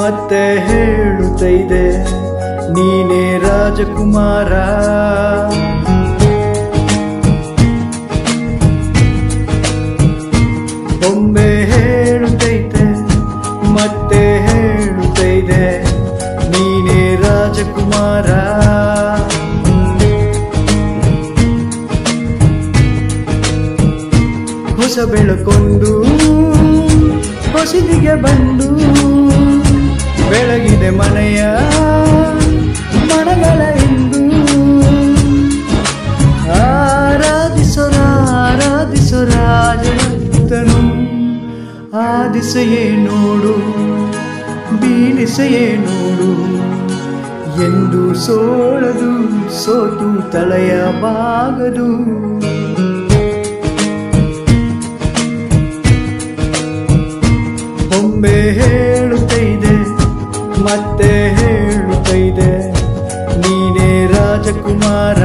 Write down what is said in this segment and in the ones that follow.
ಮತ್ತೆ ಹೇಳುತ್ತೈದೆ ನೀನೇ ರಾಜಕುಮಾರ ಒಮ್ಮೆ ಹೇಳುತ್ತೈತೆ ಮತ್ತೆ ಹೇಳುತ್ತೈದೆ ನೀನೇ ರಾಜಕುಮಾರ ಹೊಸ ಬೆಳಕೊಂದು ಹೊಸದಿಗೆ ಬಂದು ಬೆಳಗಿದೆ ಮನೆಯ ಮನಗಳ ಇಂದು ಆರಾಧಿಸೊರ ಆರಾಧಿಸೊರಾಜನು ಆದಿಸೆಯೇ ನೋಡು ಬೀಳಿಸೆಯೇ ನೋಡು ಎಂದು ಸೋಳದು ಸೋತು ತಲೆಯ ಬಾಗದು ಒಮ್ಮೆ ಹೇಳುತ್ತೈದೆ ಮತ್ತೆ ಹೇಳುತ್ತೈದೆ ನೀನೇ ರಾಜಕುಮಾರ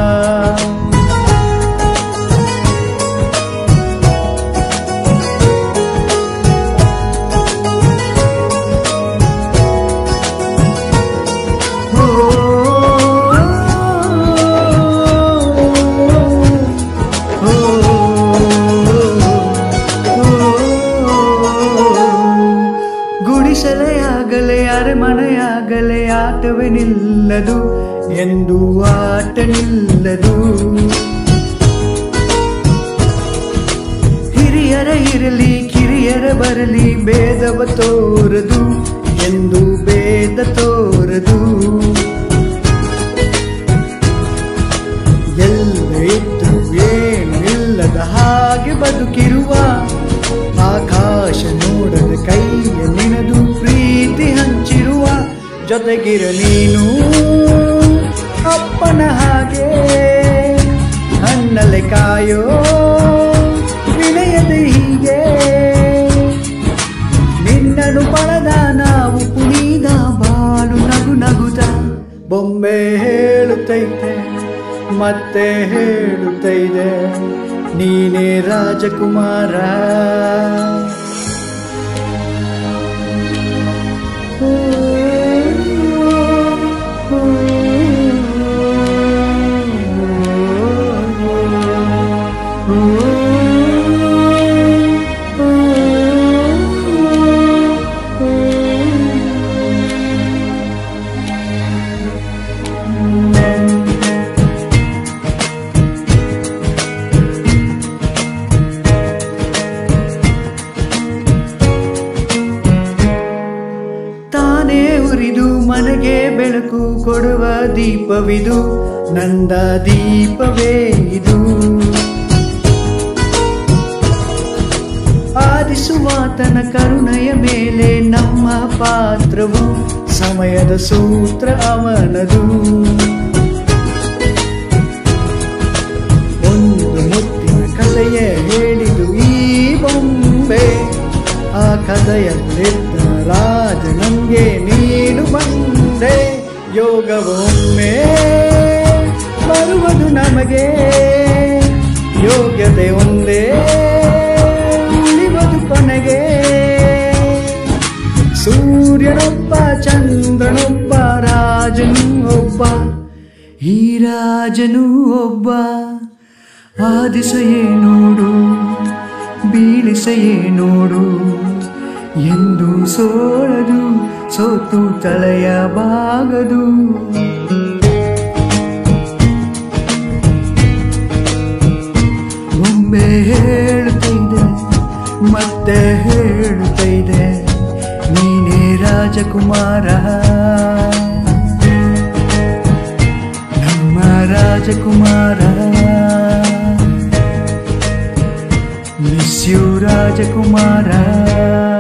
ಓ, ಓ, ಗುಡಿಸಲೆಯಾಗಲೇ ಅರಮನೆಯಾಗಲೇ ಆಟವೇ ನಿಲ್ಲದು ಎಂದು ಆಟ ನಿಲ್ಲದು ಹಿರಿಯರ ಇರಲಿ ಕಿರಿಯರ ಬರಲಿ ಭೇದವ ತೋರದು ಎಂದು ಭೇದ ತೋರದು ಎಲ್ಲ ಇದ್ದು ಏನು ಇಲ್ಲದ ಹಾಗೆ ಬದುಕಿರುವ ಆಕಾಶ ನೋಡದ ಕೈಯ ನಿನದು ಪ್ರೀತಿ ಹಂಚಿರುವ ಜೊತೆಗಿರ ನೀನು ಅಪ್ಪನ ಹಾಗೆ ಹಣ್ಣಲೆ ಕಾಯೋ ವಿನಯದ ಹೀಗೆ ನಿನ್ನನು ಪಡೆದ ನಾವು ಕುಣಿದ ಬಾಳು ನಗು ನಗುತ್ತ ಬೊಂಬೆ ಹೇಳುತ್ತೈತೆ ಮತ್ತೆ ಹೇಳುತ್ತೈದೆ ನೀನೇ ರಾಜಕುಮಾರ ತಾನೇ ಉರಿದು ಮನೆಗೆ ಬೆಳಕು ಕೊಡುವ ದೀಪವಿದು ನಂದ ದೀಪವೇ ಇದು ಆದಿಸುವಾತನ ಕರುಣೆಯ ಮೇಲೆ ನಮ್ಮ ಪಾತ್ರವು ಸಮಯದ ಸೂತ್ರ ಅವನದು ಒಂದು ಮುತ್ತಿನ ಕಥೆಯ ಹೇಳಿದು ಈ ಬೊಂಬೆ ಆ ಕಥೆಯಲ್ಲಿದ್ದ ರಾಜ ನಮ್ಗೆ ನೀನು ಬಂದೆ ಯೋಗವೊಮ್ಮೆ ಬರುವುದು ನಮಗೆ ಯೋಗ್ಯತೆ ಒಂದೇ ಉಳಿவது ಕೊನೆಗೆ ಸೂರ್ಯನೊಬ್ಬ ಚಂದ್ರನೊಬ್ಬ ರಾಜನು ಒಬ್ಬ ಈ ರಾಜನು ಒಬ್ಬ ಆದಿಸೆಯೇ ನೋಡು ಬೀಳಿಸೆಯೇ ನೋಡು ಎಂದು ಸೋಳದು ಸೋತು ತಲೆಯ ಬಾಗದು ಒಮ್ಮೆ ಹೇಳುತ್ತೈದೆ ಮತ್ತೆ ಹೇಳುತ್ತೈದೆ ನೀನೇ ರಾಜಕುಮಾರ ನಮ್ಮ ರಾಜಕುಮಾರ ಮಿಸ್ ಯು ರಾಜಕುಮಾರ